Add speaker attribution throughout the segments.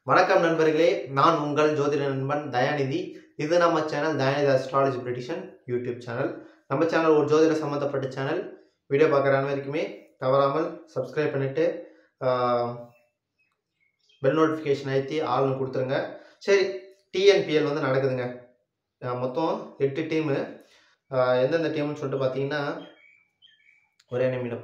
Speaker 1: வணக்கம் நண்பர்களே நான் உங்கள் ஜோதிட நண்பன் தயாநிதி இது நம்ம சேனல் தயாநிதி அஸ்ட்ராலஜி பிரிட்டிஷன் யூடியூப் சேனல் நம்ம சேனல் ஒரு ஜோதிட சம்மந்தப்பட்ட சேனல் வீடியோ பார்க்குற அனைவருக்குமே தவறாமல் சப்ஸ்கிரைப் பண்ணிவிட்டு பெல் நோட்டிஃபிகேஷன் அழுத்தி ஆள்னு கொடுத்துருங்க சரி டிஎன்பிஎல் வந்து நடக்குதுங்க அஹ் மொத்தம் எட்டு டீமு எந்தெந்த டீம்னு சொல்லிட்டு பார்த்தீங்கன்னா ஒரே நிமிடம்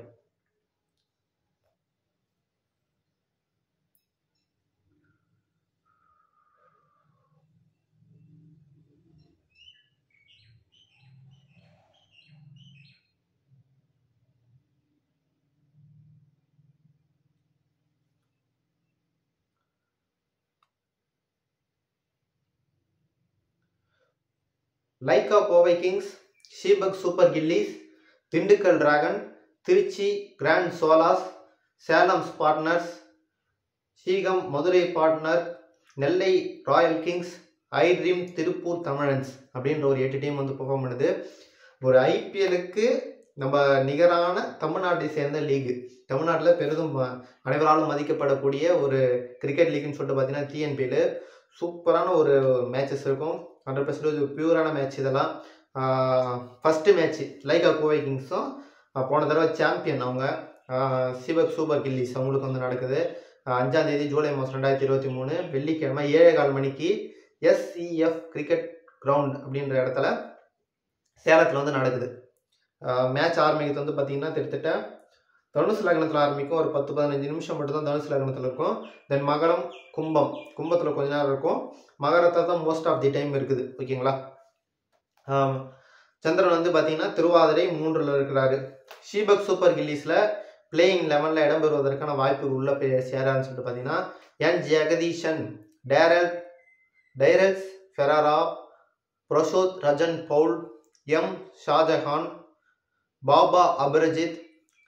Speaker 1: Lyca Kovai Kings Chepauk Super Gillies Dindigul Dragon Trichy Grand Cholas Salem Spartans Siechem Madurai Panther Nellai Royal Kings I Dream Tiruppur Tamizhans அப்படின்ற ஒரு எட்டு டீம் வந்து பெர்ஃபார்ம் பண்ணுது ஒரு ஐபிஎலுக்கு நம்ம நிகரான தமிழ்நாட்டை சேர்ந்த லீகு தமிழ்நாட்டில் பெரிதும் ம- அனைவராலும் மதிக்கப்படக்கூடிய ஒரு கிரிக்கெட் லீக்னு சொல்லிட்டு பார்த்தீங்கன்னா டிஎன்பியில் சூப்பரான ஒரு மேட்சஸ் இருக்கும் ஹண்ட்ரட் பர்சன்டேஜ் பியூரான மேட்ச் இதெல்லாம் ஃபஸ்ட்டு மேட்ச் லைகா கோவை கிங்ஸும் ஆஹ் போன தடவை சாம்பியன் அவங்க சிவக் சூப்பர் கில்லிஸ் அவங்களுக்கு வந்து நடக்குது ஆஹ் அஞ்சாம் தேதி ஜூலை மாதம் ரெண்டாயிரத்தி இருபத்தி மூணு வெள்ளிக்கிழமை ஏழே கால் மணிக்கு எஸ்இஎஃப் கிரிக்கெட் கிரவுண்ட் அப்படின்ற இடத்துல சேலத்தில் வந்து நடக்குது மேட்ச் ஆரம்பிக்கிறது வந்து பார்த்தீங்கன்னா கிட்டத்தட்ட தனுசு லக்னத்தில் ஆரம்பிக்கும் ஒரு பத்து பதினஞ்சு நிமிஷம் மட்டும் தான் தனுசு லக்னத்தில் இருக்கும் தென் மகரம் கும்பம் கும்பத்தில் கொஞ்ச நேரம் இருக்கும் மகரத்தை தான் மோஸ்ட் ஆஃப் தி டைம் இருக்குது ஓகேங்களா ஆம், சந்திரன் வந்து பார்த்தீங்கன்னா திருவாதிரை மூன்றில் இருக்கிறாரு ஷீபக் சூப்பர் கில்லிஸில் பிளேயிங் லெவனில் இடம்பெறுவதற்கான வாய்ப்பு உள்ள பிளேயர்ஸ் யாரான்னு சொல்லிட்டு பார்த்தீங்கன்னா N Jagadeesan Daryl Daryls Ferrario Pradosh Ranjan Paul M Shahjahan Baba Aparajith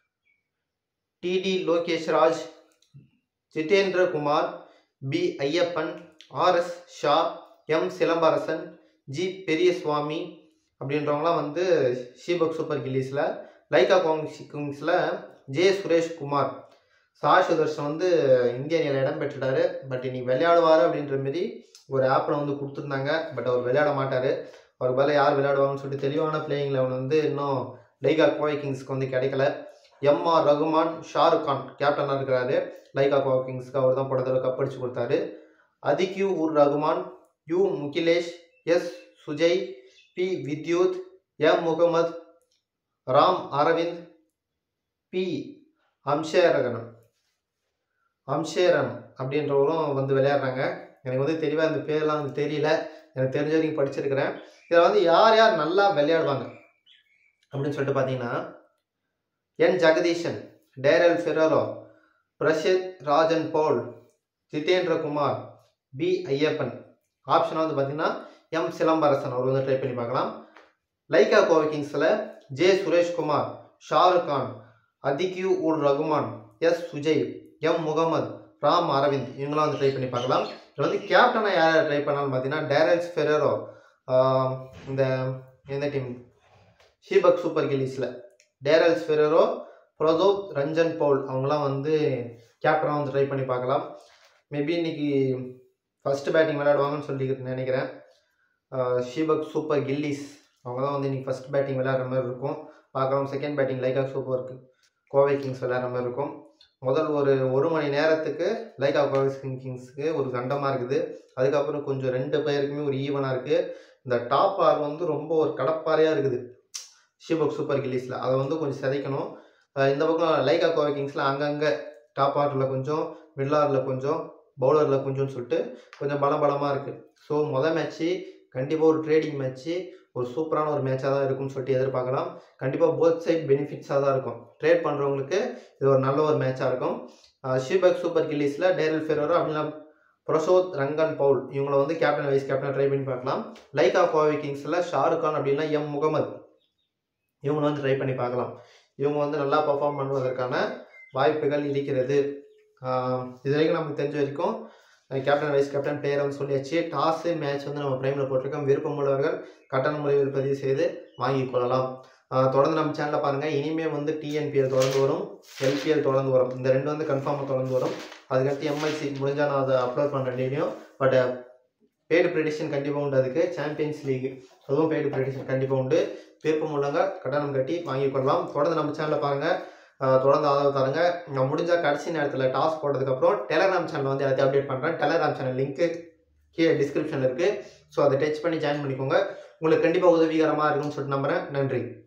Speaker 1: TD Lokesh Raj Jitendra Kumar P Iyappan RS Shah M Silambarasan G Periyaswamy அப்படின்றவங்களாம் வந்து ஷீபக் சூப்பர் கில்லிஸில் லைகா காங்ஸ் கிங்ஸில் ஜே சுரேஷ் குமார் சா சுதர்ஷன் வந்து இந்திய அணியில் இடம் பெற்றுட்டாரு பட் இன்னைக்கு விளையாடுவார் அப்படின்ற மாரி ஒரு ஆப்பில் வந்து கொடுத்துருந்தாங்க பட் அவர் விளையாட மாட்டார் அவர் பதிலா யார் விளையாடுவாங்கன்னு சொல்லிட்டு தெளிவான பிளேயிங் லெவன் வந்து இன்னும் லைகா கோவை கிங்ஸ்க்கு வந்து கிடைக்கல எம்ஆர் ரகுமான் ஷாருக் கான் கேப்டனாக இருக்கிறாரு லைகா கோவை கிங்ஸ்க்கு அவர் தான் போன தடவை கப் அடிச்சு கொடுத்தாரு Atheeq ur Rahman U Mukilesh S Sujay P Vidyut M Mohammed Ram Aravind P அம்ஷேரகனம் அம்ஷேரன் அப்படின்றவரும் வந்து விளையாடுறாங்க எனக்கு வந்து தெளிவாக அந்த பேர்லாம் வந்து தெரியல எனக்கு தெரிஞ்ச வரைக்கும் படிச்சிருக்கிறேன் இதில் வந்து யார் யார் நல்லா விளையாடுவாங்க அப்படின்னு சொல்லிட்டு பார்த்தீங்கன்னா N Jagadeesan Daryl Ferrario Prasidh Rajan Paul Jitendra Kumar P Iyappan option வந்து பார்த்தீங்கன்னா எம் சிலம்பரசன் அவர் வந்து ட்ரை பண்ணி பார்க்கலாம் லைகா கோவை கிங்ஸில் J Sureshkumar Shahrukh Khan Atheeq ul Rahman S Sujay M Mohammed Ram Aravind இவங்களாம் வந்து ட்ரை பண்ணி பார்க்கலாம் இதில் வந்து கேப்டனாக யார் ட்ரை பண்ணாலும் பார்த்தீங்கன்னா டேரல்ஸ் ஃபெரரோ ஆஹ் இந்த எந்த டீம் ஷீபக் சூப்பர் கில்லிஸில் Daryls Ferrario Pradosh Ranjan Paul அவங்களாம் வந்து கேப்டனாக வந்து ட்ரை பண்ணி பார்க்கலாம் மேபி இன்னைக்கு ஃபஸ்ட்டு பேட்டிங் விளையாடுவாங்கன்னு சொல்லி நினைக்கிறேன் ஆஹ் ஷீபக் சூப்பர் கில்லிஸ் அவங்க தான் வந்து இன்னைக்கு ஃபஸ்ட் பேட்டிங் விளையாடுற மாதிரி இருக்கும் பார்க்கலாம் second batting Lyca Super Kovai Kings விளையாடுற மாதிரி இருக்கும் முதல் ஒரு ஒரு மணி நேரத்துக்கு லைகா கோவை கிங்ஸ்க்கு ஒரு கண்டமாக இருக்குது அதுக்கப்புறம் கொஞ்சம் ரெண்டு பேருக்குமே ஒரு ஈவனாக இருக்குது இந்த டாப் ஆர் வந்து ரொம்ப ஒரு கடப்பாறையாக இருக்குது ஷீபக் சூப்பர் கில்லிஸில் அதை வந்து கொஞ்சம் சிதைக்கணும் அஹ் இந்த பக்கம் லைகா கோவை கிங்ஸில் அங்கங்கே டாப் ஆர்டரில் கொஞ்சம் மிடில் ஆர்டரில் கொஞ்சம் பவுலரில் கொஞ்சம்னு சொல்லிட்டு கொஞ்சம் பலம் பலமாக இருக்குது ஸோ மொதல் மேட்ச்சு கண்டிப்பாக ஒரு ட்ரேடிங் மேட்ச்சு ஒரு சூப்பரான ஒரு மேட்சாக தான் இருக்கும்னு சொல்லிட்டு எதிர்பார்க்கலாம் கண்டிப்பாக போத் சைட் பெனிஃபிட்ஸாக தான் இருக்கும் ட்ரேட் பண்ணுறவங்களுக்கு இது ஒரு நல்ல ஒரு மேட்சாக இருக்கும் ஷீபக் சூப்பர் கில்லிஸில் டேரல் ஃபெரோரோ அப்படின்னா பிரசோத் ரங்கன் பவுல் இவங்கள வந்து கேப்டன் வைஸ் கேப்டன் ட்ரை பண்ணி பார்க்கலாம் லைகா கோவை கிங்ஸில் ஷாருக் கான் அப்படின்னா எம் முகமது இவங்களை வந்து ட்ரை பண்ணி பார்க்கலாம் இவங்க வந்து நல்லா பர்ஃபார்ம் பண்ணுவதற்கான வாய்ப்புகள் இருக்கிறது ஆஹ் இது வரைக்கும் நமக்கு தெரிஞ்ச வரைக்கும் கேப்டன் வைஸ் கேப்டன் பிளேயர் வந்து சொல்லியாச்சு டாஸு மேட்ச் வந்து நம்ம பிரைமில் போட்டிருக்கோம் விருப்பமுள்ளவர்கள் கட்டண முறையில் பதிவு செய்து வாங்கிக் கொள்ளலாம் ஆஹ் தொடர்ந்து நம்ம சேனலில் பாருங்கள் இனிமேல் வந்து டிஎன்பிஎல் தொடர்ந்து வரும் எல்பிஎல் தொடர்ந்து வரும் இந்த ரெண்டு வந்து கன்ஃபார்மாக தொடர்ந்து வரும் அதுக்கடுத்து எம்ஐசி முடிஞ்சால் நான் அதை அப்லோட் பண்ணுறேன் டெய்லியும் பட் பெய்டு ப்ரெடிஷன் கண்டிப்பாக உண்டு அதுக்கு சாம்பியன்ஸ் லீக் அதுவும் பெய்டு ப்ரெடிஷன் கண்டிப்பாக உண்டு விருப்பம் உள்ளவங்க கட்டணம் கட்டி வாங்கிக் கொள்ளலாம் தொடர்ந்து நம்ம சேனலில் பாருங்கள் தொடர்ந்து ஆதரவு தரங்க நான் முடிஞ்சால் கடைசி நேரத்தில் டாஸ் போட்டதுக்கப்புறம் டெலகிராம் சேனல் வந்து எல்லாத்தையும் அப்டேட் பண்ணுறேன் டெலகிராம் சேனல் லிங்க்கு கீழே டிஸ்கிரிப்ஷனில் இருக்குது ஸோ அதை டச் பண்ணி ஜாயின் பண்ணிக்கோங்க உங்களுக்கு கண்டிப்பாக உதவிகரமாக இருக்கும்னு சொல்லிட்டு நம்புகிறேன் நன்றி